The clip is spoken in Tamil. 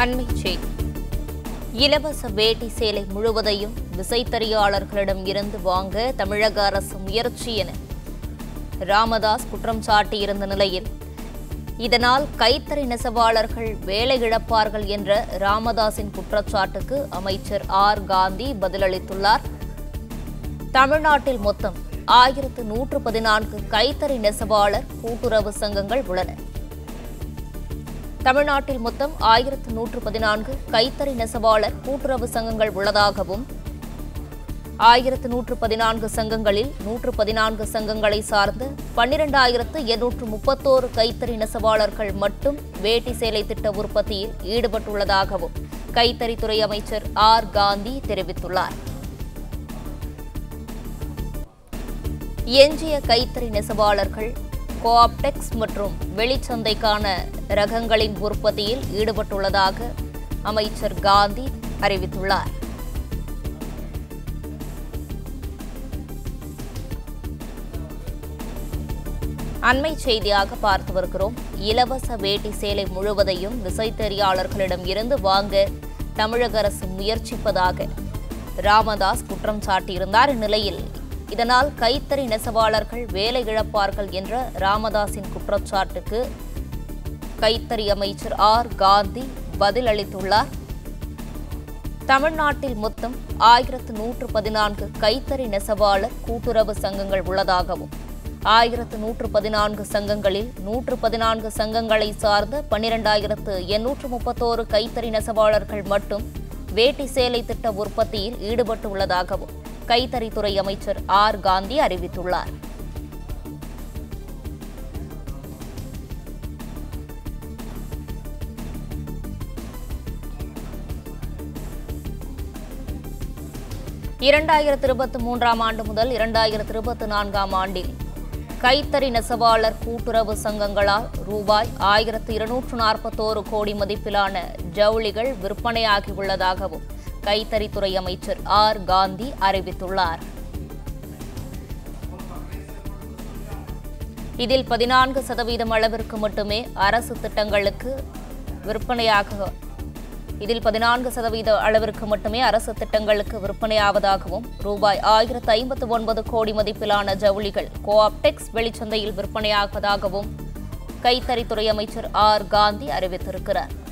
அண்மை செய்தி இலவச வேட்டி சேலை முழுவதையும் விசைத்தறியாளர்களிடம் இருந்து வாங்க தமிழக அரசு முயற்சி என ராமதாஸ் குற்றம் சாட்டியிருந்த நிலையில் இதனால் கைத்தறி நெசவாளர்கள் வேலை இழப்பார்கள் என்ற ராமதாஸின் குற்றச்சாட்டுக்கு அமைச்சர் ஆர் காந்தி பதிலளித்துள்ளார் தமிழ்நாட்டில் மொத்தம் ஆயிரத்து நூற்று பதினான்கு கைத்தறி நெசவாளர் கூட்டுறவு சங்கங்கள் உள்ளன தமிழ்நாட்டில் மொத்தம் ஆயிரத்து நூற்று பதினான்கு கைத்தறி நெசவாளர் கூட்டுறவு சங்கங்கள் உள்ளதாகவும் ஆயிரத்து நூற்று பதினான்கு சங்கங்களில் நூற்று பதினான்கு சங்கங்களை சார்ந்த பன்னிரண்டாயிரத்து எண்ணூற்று முப்பத்தோரு கைத்தறி நெசவாளர்கள் மட்டும் வேட்டி சேலை திட்ட உற்பத்தியில் ஈடுபட்டுள்ளதாகவும் கைத்தறித்துறை அமைச்சர் ஆர் காந்தி தெரிவித்துள்ளார் எஞ்சிய கைத்தறி நெசவாளர்கள் கோஆப்டெக்ஸ் மற்றும் வெளிச்சந்தைக்கான ரகங்களின் உற்பத்தியில் ஈடுபட்டுள்ளதாக அமைச்சர் காந்தி அறிவித்துள்ளார் அண்மை செய்தியாக பார்த்து வருகிறோம் இலவச வேட்டி சேலை முழுவதையும் விசைத்தறியாளர்களிடம் இருந்து வாங்க தமிழக அரசு முயற்சிப்பதாக ராமதாஸ் குற்றம் சாட்டியிருந்தார் இந்நிலையில் இதனால் கைத்தறி நெசவாளர்கள் வேலை இழப்பார்கள் என்ற ராமதாஸின் குற்றச்சாட்டுக்கு கைத்தறி அமைச்சர் ஆர் காந்தி பதில் அளித்துள்ளார் தமிழ்நாட்டில் மொத்தம் ஆயிரத்து நூற்று பதினான்கு கைத்தறி நெசவாளர் கூட்டுறவு சங்கங்கள் உள்ளதாகவும் ஆயிரத்து நூற்று பதினான்கு சங்கங்களில் நூற்று பதினான்கு சங்கங்களை சார்ந்த பன்னிரண்டாயிரத்து எண்ணூற்று முப்பத்தோரு கைத்தறி நெசவாளர்கள் மட்டும் வேட்டி சேலை திட்ட உற்பத்தியில் ஈடுபட்டு உள்ளதாகவும் கைத்தறித்துறை அமைச்சர் ஆர் காந்தி அறிவித்துள்ளார் இரண்டாயிரத்து இருபத்தி மூன்றாம் ஆண்டு முதல் இரண்டாயிரத்து இருபத்தி நான்காம் ஆண்டில் கைத்தறி நெசவாளர் கூட்டுறவு சங்கங்களால் ரூபாய் ஆயிரத்து இருநூற்று நாற்பத்தோரு கோடி மதிப்பிலான ஜவுளிகள் விற்பனையாகியுள்ளதாகவும் கைத்தறித்துறை அமைச்சர் ஆர் காந்தி அறிவித்துள்ளார் இதில் பதினான்கு சதவீதம் அளவிற்கு மட்டுமே அரசு திட்டங்களுக்கு விற்பனையாக இதில் பதினான்கு சதவீத அளவிற்கு மட்டுமே அரசு திட்டங்களுக்கு விற்பனையாவதாகவும் ரூபாய் ஆயிரத்து ஐம்பத்து ஒன்பது கோடி மதிப்பிலான ஜவுளிகள் கோஆப்டெக்ஸ் வெளிச்சந்தையில் விற்பனையாவதாகவும் கைத்தறித்துறை அமைச்சர் ஆர் காந்தி அறிவித்திருக்கிறார்